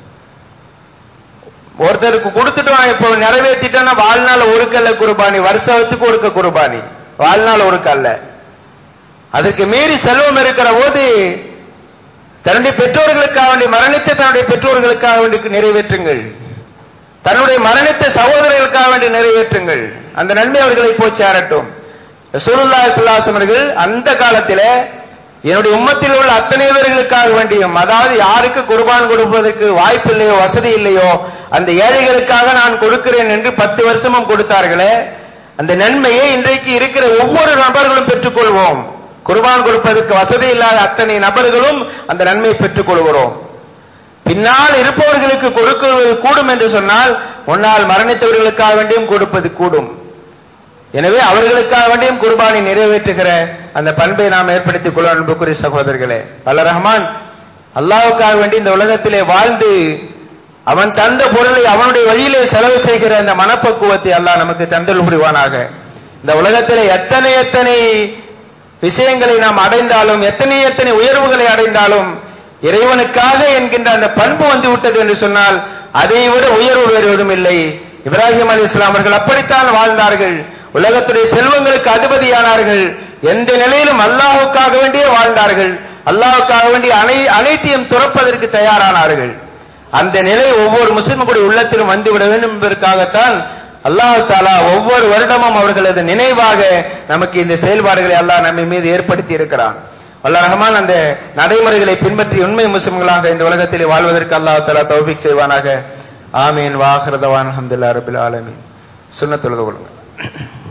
ஒருத்தருக்கு கொடுத்துட்டோம் இப்போ நிறைவேற்றிட்டோம்னா வாழ்நாள் ஒரு கல்ல குர்பானி வருஷத்துக்கு ஒருக்க குர்பானி வாழ்நாள் ஒரு கல்ல அதற்கு மீறி செல்வம் இருக்கிற போது தன்னுடைய பெற்றோர்களுக்காக வேண்டி மரணித்த தன்னுடைய பெற்றோர்களுக்காக வேண்டி நிறைவேற்றுங்கள் தன்னுடைய மரணித்த சகோதரர்களுக்காக வேண்டி நிறைவேற்றுங்கள் அந்த நன்மை அவர்களை போய் சேரட்டும் ரசூலுல்லாஹி ஸல்லல்லாஹு அலைஹி அவர்கள் அந்த காலத்திலே என்னுடைய உம்மத்தில் உள்ள அத்தனை பேர்களுக்காக வேண்டியும் அதாவது யாருக்கு குர்பான் கொடுப்பதற்கு வாய்ப்பு இல்லையோ வசதி இல்லையோ அந்த ஏழைகளுக்காக நான் கொடுக்கிறேன் என்று பத்து வருஷமும் கொடுத்தார்களே அந்த நன்மையை இன்றைக்கு இருக்கிற ஒவ்வொரு நபர்களும் பெற்றுக்கொள்வோம் குர்பான் கொடுப்பதற்கு வசதி இல்லாத அத்தனை நபர்களும் அந்த நன்மையை பெற்றுக் கொள்கிறோம் பின்னால் இருப்பவர்களுக்கு கொடுக்குவது கூடும் என்று சொன்னால் முன்னால் மரணித்தவர்களுக்காக வேண்டியும் கொடுப்பது கூடும் எனவே அவர்களுக்காக வேண்டியும் குர்பானை நிறைவேற்றுகிற அந்த பண்பை நாம் ஏற்படுத்திக் கொள்ள அன்புக்குரிய சகோதரர்களே அல்ல ரஹ்மான் அல்லாவுக்காக வேண்டி இந்த உலகத்திலே வாழ்ந்து அவன் தந்த பொருளை அவனுடைய வழியிலே செலவு செய்கிற அந்த மனப்பக்குவத்தை அல்லாஹ் நமக்கு தந்தல் புரிவானாக இந்த உலகத்திலே எத்தனை எத்தனை விஷயங்களை நாம் அடைந்தாலும் எத்தனை எத்தனை உயர்வுகளை அடைந்தாலும் இறைவனுக்காக என்கின்ற அந்த பண்பு வந்து விட்டது என்று சொன்னால் அதை விட உயர்வு வேறு எதுவும் இல்லை இப்ராஹிம் அலி இஸ்லாம் அவர்கள் அப்படித்தான் வாழ்ந்தார்கள் உலகத்துடைய செல்வங்களுக்கு அதிபதியானார்கள் எந்த நிலையிலும் அல்லாஹுக்காக வேண்டியே வாழ்ந்தார்கள் அல்லாஹுக்காக வேண்டிய அனை அனைத்தையும் துறப்பதற்கு தயாரானார்கள் அந்த நிலை ஒவ்வொரு முஸ்லிமுடைய உள்ளத்திலும் வந்துவிட வேண்டும் என்பதற்காகத்தான் அல்லாஹ் தாலா ஒவ்வொரு வருடமும் அவர்களது நினைவாக நமக்கு இந்த செயல்பாடுகளை அல்லாஹ் நம்மை மீது ஏற்படுத்தி இருக்கிறான் அல்லாஹ் ரஹ்மான் அந்த நடைமுறைகளை பின்பற்றி உண்மை முஸ்லிம்களாக இந்த உலகத்திலே வாழ்வதற்கு அல்லாஹ் தாலா தௌபிக் செய்வானாக ஆமீன் வாஹ்ரதவான் அஹமதுல்லா ரபில் ஆலமீன் சுண்ண தொழுது கொள்ளுங்கள்